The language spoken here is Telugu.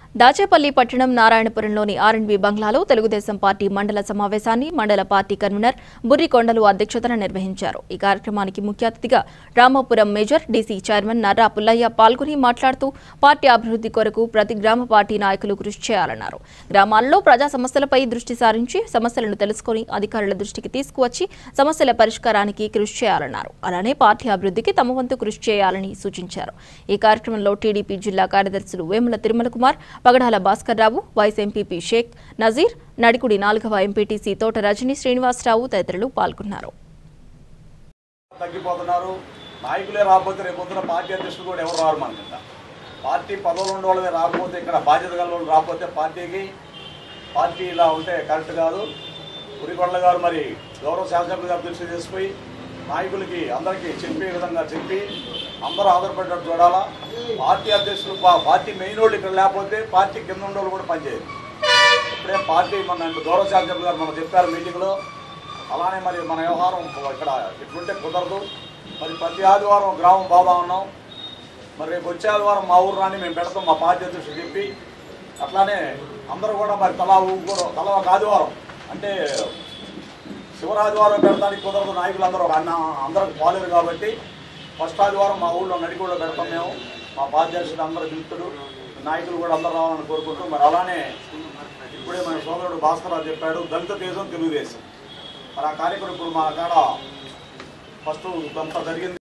దాచేపల్లి పట్టణం నారాయణపురంలోని ఆర్ఎండ్బి బంగ్లాలో తెలుగుదేశం పార్టీ మండల సమావేశాన్ని మండల పార్టీ కన్వీనర్ బుర్రి కొండలు అధ్యక్షతన నిర్వహించారు ఈ కార్యక్రమానికి ముఖ్య అతిథిగా Ramapuram major DC chairman Narra Pullaiah పాల్గొని మాట్లాడుతూ పార్టీ అభివృద్ధి కొరకు ప్రతి గ్రామ పార్టీ నాయకులు కృషి చేయాలన్నారు గ్రామాల్లో ప్రజా సమస్యలపై దృష్టి సారించి సమస్యలను తెలుసుకుని అధికారుల దృష్టికి తీసుకువచ్చి సమస్యల పరిష్కారానికి కృషి చేయాలన్నారు అలానే పార్టీ అభివృద్ధికి తమ వంతు కృషి చేయాలని సూచించారు ఈ కార్యక్రమంలో టీడీపీ జిల్లా కార్యదర్శులు వేముల తిరుమల కుమార్ పగడాల భాస్కర్ రావు వైస్ ఎంపీపీ షేక్ నజీర్ నడికుడి నాలుగవ ఎంపీటీసీ తోట రజనీ శ్రీనివాసరావు తదితరులు పాల్గొన్నారు తగ్గిపోతున్నారు నాయకులే రాకపోతే రేపు పొద్దున పార్టీ అధ్యక్షులు కూడా ఎవరు రారు మన కింద పార్టీ పదవులు ఉన్న వాళ్ళే రాకపోతే ఇక్కడ బాధ్యత గల వాళ్ళు రాకపోతే పార్టీకి పార్టీ ఇలా ఉంటే కరెక్ట్ కాదు ఉరికొండ గారు మరి గౌరవ శాసనసభ్యులు గారు దృష్టి తీసుకుపోయి నాయకులకి అందరికీ చెప్పే విధంగా చెప్పి అందరూ ఆధారపడేటట్టు చూడాలా పార్టీ అధ్యక్షులు పా- పార్టీ మెయిన్ వాళ్ళు ఇక్కడ లేకపోతే పార్టీ కింద ఉన్న వాళ్ళు కూడా పనిచేయరు ఇప్పుడే పార్టీ మన గౌరవ శాసనసభ్యులు గారు మనం చెప్పారు మీటింగ్లో అలానే మరి మన వ్యవహారం ఇక్కడ ఇట్లుంటే కుదరదు మరి ప్రతి ఆదివారం గ్రామం బాబా ఉన్నాం మరి రేపు వచ్చే ఆదివారం మా ఊరు రాని మేము పెడతాం మా పార్టీ అధ్యక్షుడు చెప్పి అట్లానే అందరూ కూడా మరి తలా ఊరు తలా ఒక ఆదివారం అంటే శివర ఆదివారం పెడతానికి కుదరదు నాయకులందరూ అన్న అందరికి పోలేరు కాబట్టి ఫస్ట్ ఆదివారం మా ఊళ్ళో నడికూడలో పెడతాం మేము మా పార్టీ అధ్యక్షుడు అందరూ పిలుపుతుడు నాయకులు కూడా అందరూ రావాలని కోరుకుంటూ మరి అలానే ఇప్పుడే మన సోదరుడు భాస్కర్ చెప్పాడు దళిత దేశం తెలుగుదేశం మరి ఆ కార్యక్రమం ఇప్పుడు మా కాడ ఫస్ట్ కొంత జరిగింది